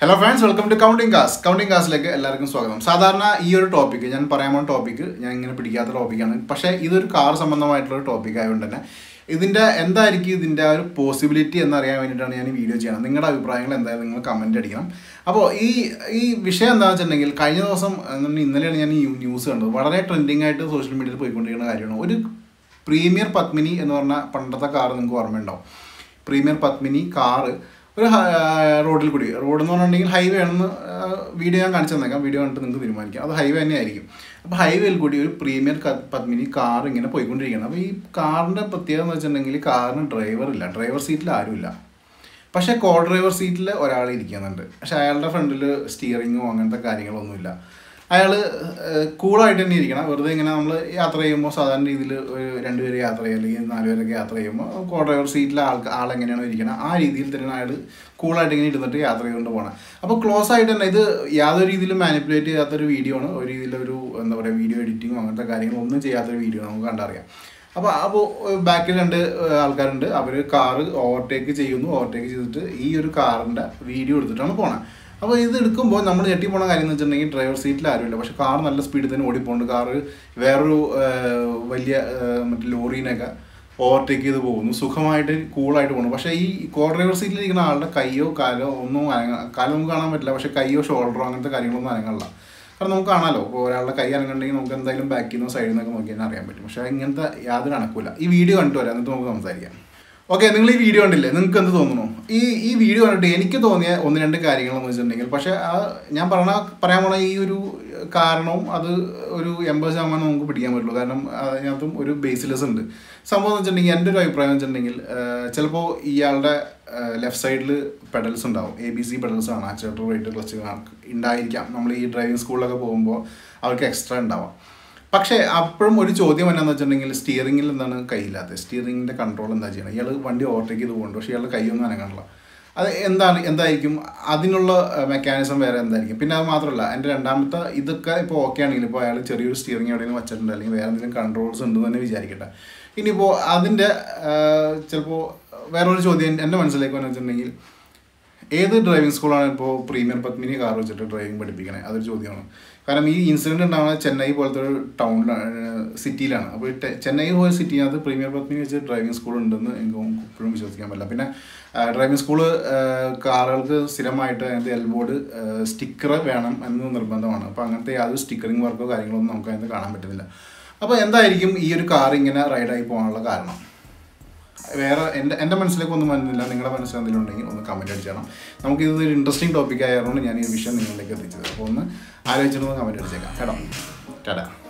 hello friends welcome to counting cars കൗണ്ടിങ് കാസിലേക്ക് എല്ലാവർക്കും സ്വാഗതം സാധാരണ ഈ ഒരു ടോപ്പിക്ക് ഞാൻ പറയാൻ പോകുന്ന ടോപ്പിക്ക് ഞാൻ ഇങ്ങനെ പിടിക്കാത്ത ടോപ്പിക്കാണ് പക്ഷേ ഇതൊരു കാർ സംബന്ധമായിട്ടുള്ള ഒരു ടോപ്പിക് ആയതുകൊണ്ട് തന്നെ ഇതിൻ്റെ എന്തായിരിക്കും ഇതിൻ്റെ ആ ഒരു പോസിബിലിറ്റി എന്നറിയാൻ വേണ്ടിയിട്ടാണ് ഞാൻ ഈ വീഡിയോ ചെയ്യണം നിങ്ങളുടെ അഭിപ്രായങ്ങൾ എന്തായാലും നിങ്ങൾ കമൻറ്റ് അടിക്കണം അപ്പോൾ ഈ ഈ വിഷയം എന്താണെന്ന് വെച്ചിട്ടുണ്ടെങ്കിൽ കഴിഞ്ഞ ദിവസം എന്നുണ്ടെങ്കിൽ ഇന്നലെയാണ് ഞാൻ ഈ ന്യൂസ് കണ്ടത് വളരെ ട്രെൻഡിങ് ആയിട്ട് സോഷ്യൽ മീഡിയയിൽ പോയിക്കൊണ്ടിരിക്കുന്ന കാര്യമാണ് ഒരു പ്രീമിയർ പത്മിനി എന്ന് പറഞ്ഞ പണ്ടത്തെ കാർ നിങ്ങൾക്ക് ഓർമ്മയുണ്ടാവും പ്രീമിയർ പത്മിനി കാറ് ഒരു ഹ- റോഡിൽ കൂടി റോഡ് എന്ന് പറഞ്ഞിട്ടുണ്ടെങ്കിൽ ഹൈവേ ആണെന്ന് ആ, വീഡിയോ ഞാൻ കാണിച്ചു തന്നേക്കാം വീഡിയോ കണ്ടിട്ട് നിങ്ങൾക്ക് തീരുമാനിക്കാം അത് ഹൈവേ തന്നെ ആയിരിക്കും അപ്പോൾ ഹൈവേയിൽ കൂടി ഒരു പ്രീമിയർ ക- പത്മിനി കാർ ഇങ്ങനെ പോയിക്കൊണ്ടിരിക്കുകയാണ് അപ്പോൾ ഈ കാറിൻ്റെ പ്രത്യേകത എന്ന് വെച്ചിട്ടുണ്ടെങ്കിൽ കാറിന് ഡ്രൈവർ ഇല്ല ഡ്രൈവർ സീറ്റിൽ ആരുമില്ല പക്ഷേ കോ ഡ്രൈവർ സീറ്റിൽ ഒരാൾ ഇരിക്കുന്നുണ്ട് പക്ഷെ അയാളുടെ ഫ്രണ്ടിൽ സ്റ്റിയറിങ്ങോ അങ്ങനത്തെ കാര്യങ്ങളൊന്നുമില്ല അയാൾ കൂളായിട്ട് തന്നെ ഇരിക്കണം വെറുതെ ഇങ്ങനെ നമ്മൾ യാത്ര ചെയ്യുമ്പോൾ സാധാരണ രീതിയിൽ ഒരു രണ്ടുപേര് യാത്ര ചെയ്യുക അല്ലെങ്കിൽ നാലുപേരൊക്കെ യാത്ര ചെയ്യുമ്പോൾ കോ ഡ്രൈവർ സീറ്റിലെ ആൾക്ക് ആളെങ്ങനെയാണോ ഇരിക്കണം ആ രീതിയിൽ തന്നെയാണ് അയാൾ കൂളായിട്ട് ഇങ്ങനെ ഇരുന്നിട്ട് യാത്ര ചെയ്തുകൊണ്ട് പോകണം അപ്പോൾ ക്ലോസ് ആയിട്ട് തന്നെ ഇത് യാതൊരു രീതിയിലും മാനിപ്പുലേറ്റ് ചെയ്യാത്തൊരു വീഡിയോ ആണ് ഒരു രീതിയിലൊരു എന്താ പറയുക വീഡിയോ എഡിറ്റിങ്ങോ അങ്ങനത്തെ കാര്യങ്ങളൊന്നും ചെയ്യാത്തൊരു വീഡിയോ നമുക്ക് കണ്ടറിയാം അപ്പോൾ അപ്പോൾ ബാക്കിൽ രണ്ട് ഏഹ്, ആൾക്കാരുണ്ട് അവർ കാറ് ഓവർടേക്ക് ചെയ്യുന്നു ഓവർടേക്ക് ചെയ്തിട്ട് ഈ ഒരു കാറിൻ്റെ വീഡിയോ എടുത്തിട്ടാണ് പോണത് അപ്പോൾ ഇത് എടുക്കുമ്പോൾ നമ്മൾ ഞെട്ടി പോണ കാര്യം എന്ന് വെച്ചിട്ടുണ്ടെങ്കിൽ ഡ്രൈവർ സീറ്റിൽ ആരുമില്ല പക്ഷെ കാർ നല്ല സ്പീഡിൽ തന്നെ ഓടിപ്പോണ്ട് കാറ് വേറൊരു ഏഹ്, വലിയ ഏഹ്, മറ്റേ ലോറീനൊക്കെ ഓവർടേക്ക് ചെയ്ത് പോകുന്നു സുഖമായിട്ട് കൂളായിട്ട് പോകുന്നു പക്ഷേ ഈ കോ ഡ്രൈവർ സീറ്റിൽ ഇരിക്കുന്ന ആളുടെ കൈയോ കാലോ ഒന്നും അനങ്ങ കാലം നമുക്ക് കാണാൻ പറ്റില്ല പക്ഷേ കൈയോ ഷോൾഡറോ അങ്ങനത്തെ കാര്യങ്ങളൊന്നും അനങ്ങളില്ല കാരണം നമുക്ക് കാണാമല്ലോ ഇപ്പോൾ ഒരാളുടെ കൈ അനങ്ങുന്നുണ്ടെങ്കിൽ നമുക്ക് എന്തായാലും ബാക്കിൽ നിന്നോ സൈഡിൽ നിന്നൊക്കെ നോക്കി തന്നെ അറിയാൻ പറ്റും പക്ഷേ ഇങ്ങനത്തെ യാതൊരു അണക്കില്ല ഈ വീഡിയോ കണ്ടിട്ട് വരാം എന്നിട്ട് നമുക്ക് സംസാരിക്കാം ഓക്കെ നിങ്ങൾ ഈ വീഡിയോ കണ്ടില്ലേ നിങ്ങൾക്ക് എന്ത് തോന്നുന്നു ഈ ഈ വീഡിയോ കണ്ടിട്ട് എനിക്ക് തോന്നിയ ഒന്ന് രണ്ട് കാര്യങ്ങളെന്ന് വെച്ചിട്ടുണ്ടെങ്കിൽ പക്ഷേ ആ ഞാൻ പറഞ്ഞ പറയാൻ പോണ ഈ ഒരു കാരണവും അത് ഒരു എൺപത് ശതമാനം നമുക്ക് പിടിക്കാൻ പറ്റുള്ളൂ കാരണം അതിനകത്തും ഒരു ബേസിലെസ് ഉണ്ട് സംഭവം എന്ന് വെച്ചിട്ടുണ്ടെങ്കിൽ എൻ്റെ ഒരു അഭിപ്രായം എന്ന് വെച്ചിട്ടുണ്ടെങ്കിൽ ചിലപ്പോൾ ഇയാളുടെ ലെഫ്റ്റ് സൈഡിൽ പെഡൽസ് ഉണ്ടാവും എ ബി സി പെഡൽസ് ആണ് ആക്സിലേറ്റർ റേറ്റ് ക്ലച്ച് ഉണ്ടായിരിക്കാം നമ്മൾ ഈ ഡ്രൈവിംഗ് സ്കൂളിലൊക്കെ പോകുമ്പോൾ അവർക്ക് എക്സ്ട്രാ ഉണ്ടാവാം പക്ഷേ അപ്പോഴും ഒരു ചോദ്യം എന്നാന്ന് വെച്ചിട്ടുണ്ടെങ്കിൽ സ്റ്റിയറിംഗിൽ എന്താണ് കൈയില്ലാത്തത് സ്റ്റിയറിംഗിൻ്റെ കൺട്രോൾ എന്താ ചെയ്യണം ഇയാൾ വണ്ടി ഓവർടേക്ക് ചെയ്ത് പോകുന്നുണ്ട് പക്ഷേ ഇയാളുടെ കൈയൊന്നും അനങ്ങാനില്ല അത് എന്താണ് എന്തായിരിക്കും അതിനുള്ള മെക്കാനിസം വേറെ എന്തായിരിക്കും പിന്നെ അത് മാത്രമല്ല എൻ്റെ രണ്ടാമത്തെ ഇതൊക്കെ ഇപ്പോൾ ഓക്കെ ആണെങ്കിൽ ഇപ്പോൾ അയാൾ ചെറിയൊരു സ്റ്റിയറിംഗ് എവിടെയെങ്കിലും വെച്ചിട്ടുണ്ട് അല്ലെങ്കിൽ വേറെ എന്തെങ്കിലും കൺട്രോൾസ് ഉണ്ടെന്ന് തന്നെ വിചാരിക്കട്ടെ ഇനിയിപ്പോൾ അതിൻ്റെ ചിലപ്പോൾ വേറൊരു ചോദ്യം എൻ്റെ മനസ്സിലേക്ക് വന്നു വെച്ചിട്ടുണ്ടെങ്കിൽ ഏത് ഡ്രൈവിംഗ് സ്കൂളാണ് ഇപ്പോൾ പ്രീമിയർ പത്മിനി കാർ വെച്ചിട്ട് ഡ്രൈവിംഗ് പഠിപ്പിക്കണേ അതൊരു ചോദ്യമാണ് കാരണം ഈ ഇൻസിഡൻറ്റ് ഉണ്ടാവുന്നത് ചെന്നൈ പോലത്തെ ഒരു ടൗണിലാണ് സിറ്റിയിലാണ് അപ്പോൾ ഈ ടെ- ചെന്നൈ പോലെ സിറ്റിനകത്ത് പ്രീമിയർ പത്മിനി വെച്ച് ഡ്രൈവിംഗ് സ്കൂൾ ഉണ്ടെന്ന് എനിക്ക് ഇപ്പോഴും വിശ്വസിക്കാൻ പറ്റില്ല പിന്നെ ഡ്രൈവിംഗ് സ്കൂള് കാറുകൾക്ക് സ്ഥിരമായിട്ട് അതിൻ്റെ എൽബോർഡ് സ്റ്റിക്കർ വേണം എന്ന് നിർബന്ധമാണ് അപ്പോൾ അങ്ങനത്തെ യാതൊരു സ്റ്റിക്കറിങ് വർക്കോ കാര്യങ്ങളൊന്നും നമുക്ക് അതിനകത്ത് കാണാൻ പറ്റുന്നില്ല അപ്പോൾ എന്തായിരിക്കും ഈ ഒരു കാർ ഇങ്ങനെ റൈഡായി പോകാനുള്ള കാരണം വേറെ എൻ്റെ എൻ്റെ മനസ്സിലേക്ക് ഒന്നും വരുന്നില്ല നിങ്ങളുടെ മനസ്സിൽ എന്തെങ്കിലും ഉണ്ടെങ്കിൽ ഒന്ന് കമൻറ്റ് അടിച്ചേക്കണം നമുക്ക് ഇത് ഒരു ഇൻട്രസ്റ്റിംഗ് ടോപ്പിക് ആയതുകൊണ്ട് ഞാൻ ഈ വിഷയം നിങ്ങളിലേക്ക് എത്തിച്ചത് അപ്പോൾ ഒന്ന് ആലോചിച്ചിട്ടൊന്ന് കമൻറ്റ് അടിച്ചേക്കാം കേട്ടോ ടാറ്റാ